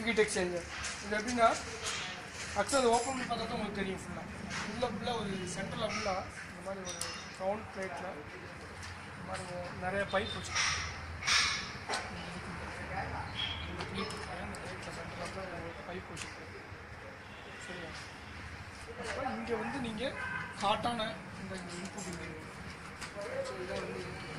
Heat exchanger இது எப்படின்னா ஆக்சுவலாக அது ஓப்பன் பண்ணி பார்த்தா தான் உங்களுக்கு தெரியும் ஃபுல்லாக உள்ள ஃபுல்லாக ஒரு சென்டரில் ஃபுல்லாக இந்த மாதிரி ஒரு ரவுண்ட் பிளேட்டில் இந்த மாதிரி ஒரு நிறைய பைப் வச்சுருக்கோம் இந்த பிளேட் இந்த பிளேட்டில் சென்டரில் ஒரு பைப் வச்சுருக்கோம் சரியா அப்புறம் இங்கே வந்து நீங்கள் ஹாட்டான இந்த இன்புட் இங்கே இருக்கு. ஸோ இதை வந்து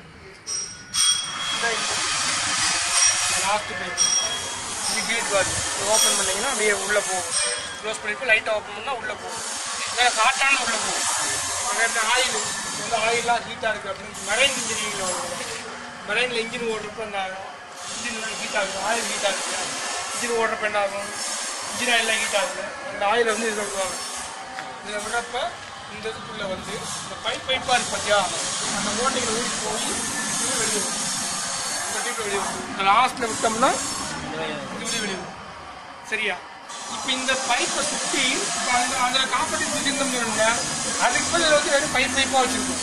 லாஸ்ட் பைப் இது கேட் வால் ஓப்பன் பண்ணீங்கன்னா அப்படியே உள்ளே போகும் க்ளோஸ் பண்ணிட்டு லைட்டாக ஓப்பன் பண்ணால் உள்ளே போகும் வேறு ஹாட்டான உள்ளே போகும் வேறு ஆயில் வந்து ஆயிலாம் ஹீட்டாக இருக்குது அப்படின்னு மெரைன் இன்ஜினியரிங்கில் வரும் மெரைனில் இன்ஜின் ஓடுறப்ப அந்த இன்ஜின் ஹீட் ஆகுது ஆயில் ஹீட் ஆகுது இன்ஜின் ஓடுறப்ப என்ன ஆகும் இன்ஜின் ஆயிலாம் ஹீட் ஆகுது அந்த ஆயில் வந்து இதில் விடுவாங்க இதில் விடுறப்ப இந்த இதுக்குள்ளே வந்து இந்த பைப் பைப்பாக இருக்கு பார்த்தியா அந்த ஓட்டைகளை ஊடி போய் இது வெளியே வரும் இந்த டியூப்ல வெளியே வரும் இந்த லாஸ்ட்டில் விட்டோம்னா இது வெளியே வெளியே வரும் சரியா இப்போ இந்த பைப்பை சுற்றி இப்போ அந்த அதில் காப்பட்டி பிடிச்சிருந்தோம்னு சொல்லுங்க அதுக்கு மேலே வந்து வெறும் பைப் பைப்பாக வச்சுருக்கோம்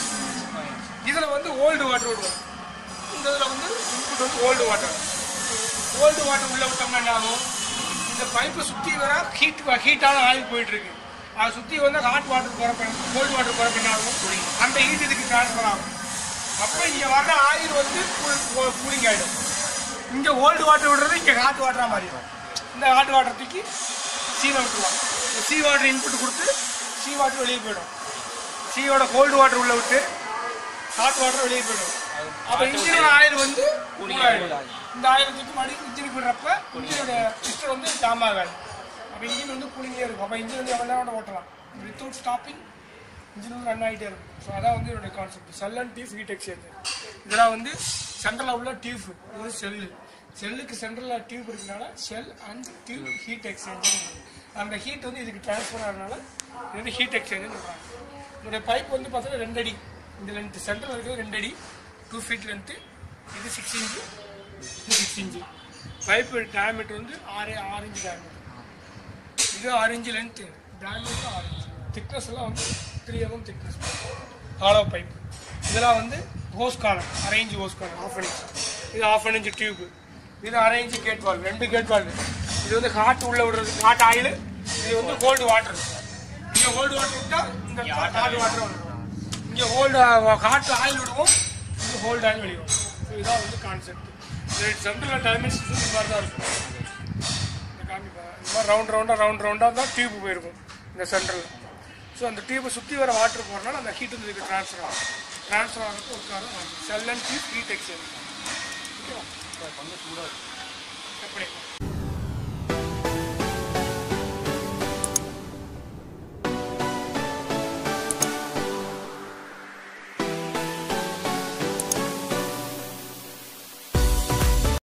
இதில் வந்து ஓல்டு வாட்டர் விடுவோம் இந்த இதில் வந்து இன்புட் வந்து ஓல்டு வாட்டர் ஓல்டு வாட்டர் உள்ளே விட்டோம்னா என்ன ஆகும் இந்த பைப்பை சுற்றி வர ஹீட் ஹீட்டான ஆயில் போயிட்டு இருக்கு அதை சுற்றி வந்து ஹாட் வாட்டர் போகிறப்ப கோல்டு வாட்டர் போகிறப்ப என்ன ஆகும் அந்த ஹீட் இதுக்கு ட்ரான்ஸ்ஃபர் ஆகும் அப்போ இங்கே வர்ற ஆயில் வந்து கூலிங் ஆகிடும் இங்கே ஓல்டு வாட்டர் விடுறது இங்கே ஹாட் வாட்டராக மாறிடும் இந்த ஹாட் வாட்டர் தூக்கி சீவை விட்டுருவாங்க இந்த சீ வாட்டர் இன்புட் கொடுத்து சீ வாட்டர் வெளியே போயிடும் சீயோட கோல்டு வாட்டர் உள்ள விட்டு ஹாட் வாட்டர் வெளியே போயிடும் அப்போ இன்ஜினோட ஆயில் வந்து கூல் ஆயிடும் இந்த ஆயில் தூக்கி மறுபடி இன்ஜினுக்கு விடுறப்ப இன்ஜினோட பிஸ்டன் வந்து ஜாம் ஆகாது அப்போ இன்ஜின் வந்து கூலிங்கே இருக்கும் அப்போ இன்ஜின் வந்து எவ்வளோ நேரம் ஓட்டலாம் வித்தவுட் ஸ்டாப்பிங் இன்ஜின் வந்து ரன் ஆகிட்டே இருக்கும் ஸோ அதான் வந்து என்னுடைய concept cell and tube heat exchanger இதெல்லாம் வந்து சென்ட்ரலில் உள்ள டியூப் இது வந்து செல்லு செல்லுக்கு சென்ட்ரலில் டியூப் இருக்கனால cell and tube heat exchanger அந்த ஹீட் வந்து இதுக்கு ட்ரான்ஸ்ஃபர் ஆகிறதுனால இது வந்து ஹீட் எக்ஸ்சேஞ்சர் சொல்கிறாங்க இதோடைய பைப் வந்து பார்த்தீங்கன்னா ரெண்டு அடி இந்த லென்த் சென்டரில் இருக்கிறது ரெண்டு அடி டூ ஃபீட் லென்த்து இது சிக்ஸ் இன்ச்சு இது சிக்ஸ் இன்ச்சு பைப்பு டயமீட்டர் வந்து ஆறு ஆறு இன்ச்சு டயமீட்டர் இது ஆறு இன்ச்சு லென்த்து டயமீட்டர் ஆறு இன்ச்சு திக்னஸ் எல்லாம் வந்து three mm thickness hollow pipe இதெல்லாம் வந்து ஹோஸ் காலம் அரை இன்ச்சு ஹோஸ் காலம் ஆஃப் இன்ச் இது ஆஃப் அன் இன்ச்சு டியூப் இது அரை இன்ச்சு கேட் வால் ரெண்டு கேட் வால் இது வந்து ஹாட் உள்ள விடுறது ஹாட் ஆயில் இது வந்து கோல்டு வாட்டர் இங்கே கோல்டு வாட்டர் விட்டா இந்த ஹாட் வாட்டர் வந்துடும் இங்கே ஹோல்டு ஹாட் ஆயில் விடுவோம் இங்கே ஹோல்டு ஆயில் வெளியும் ஸோ இதான் வந்து கான்செப்ட் சென்ட்ரல் டைமென்ஷன்ஸ் இந்த மாதிரி தான் இருக்கும் இந்த காமிப்பா இந்த மாதிரி ரவுண்ட் ரவுண்டாக ரவுண்ட் ரவுண்டாக தான் டியூப் போயிருக்கும் இந்த சென்டரில் ஸோ அந்த டியூப்பை சுற்றி வர வாட்டர் போகிறனால அந்த ஹீட் வந்து இதுக்கு ட்ரான்ஸ்ஃபர் ஆகும் ட்ரான்ஸ்ஃபர் ஆகிறதுக்கு ஒரு காரணம் cell and tube heat exchange ஓகேவா எப்படி